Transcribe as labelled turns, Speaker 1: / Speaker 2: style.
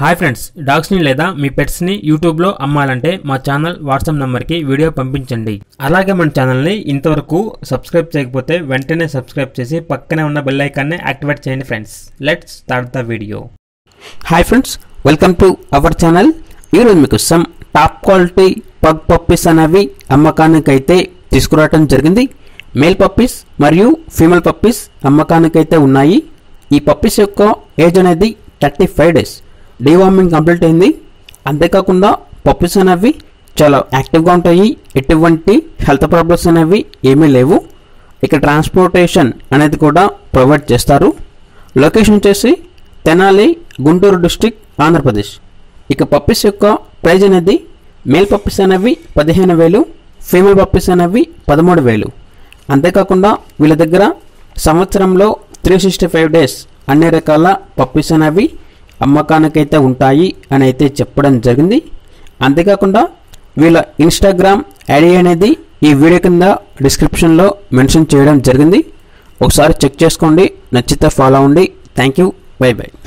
Speaker 1: hi friends డాగ్స్ని లేదా మీ పెట్స్ని యూట్యూబ్లో అమ్మాలంటే మా ఛానల్ వాట్సాప్ నెంబర్కి వీడియో పంపించండి అలాగే మన ఛానల్ని ఇంతవరకు సబ్స్క్రైబ్ చేయకపోతే వెంటనే సబ్స్క్రైబ్ చేసి పక్కనే ఉన్న బెల్ ఐకాన్ని యాక్టివేట్ చేయండి friends let's start the video
Speaker 2: hi friends welcome to our channel ఈరోజు మీకు some top quality pug puppies అనేవి అమ్మకానికైతే తీసుకురావడం జరిగింది మేల్ పప్పీస్ మరియు ఫీమేల్ పప్పీస్ అమ్మకానికైతే ఉన్నాయి ఈ పప్పీస్ యొక్క ఏజ్ అనేది thirty five days deworming complete అయింది అంతేకాకుండా పప్పీస్ అనేవి చాలా యాక్టివ్గా ఉంటాయి ఎటువంటి హెల్త్ ప్రాబ్లమ్స్ అనేవి ఏమీ లేవు ఇక ట్రాన్స్పోర్టేషన్ అనేది కూడా ప్రొవైడ్ చేస్తారు లొకేషన్ వచ్చేసి తెనాలి గుంటూరు డిస్టిక్ ఆంధ్రప్రదేశ్ ఇక పప్పీస్ యొక్క ప్రైజ్ అనేది మేల్ పప్పీస్ అనేవి పదిహేను వేలు ఫీమేల్ పప్పీస్ అనేవి పదమూడు వేలు అంతేకాకుండా వీళ్ళ దగ్గర సంవత్సరంలో త్రీ సిక్స్టీ ఫైవ్ డేస్ అన్ని రకాల పప్పీస్ అనేవి అమ్మకానికైతే ఉంటాయి అని అయితే చెప్పడం జరిగింది అంతేకాకుండా వీళ్ళ ఇన్స్టాగ్రామ్ ఐడి అనేది ఈ వీడియో కింద డిస్క్రిప్షన్లో మెన్షన్ చేయడం జరిగింది ఒకసారి చెక్ చేసుకోండి నచ్చితే ఫాలో అవ్వండి థ్యాంక్ యూ బై బై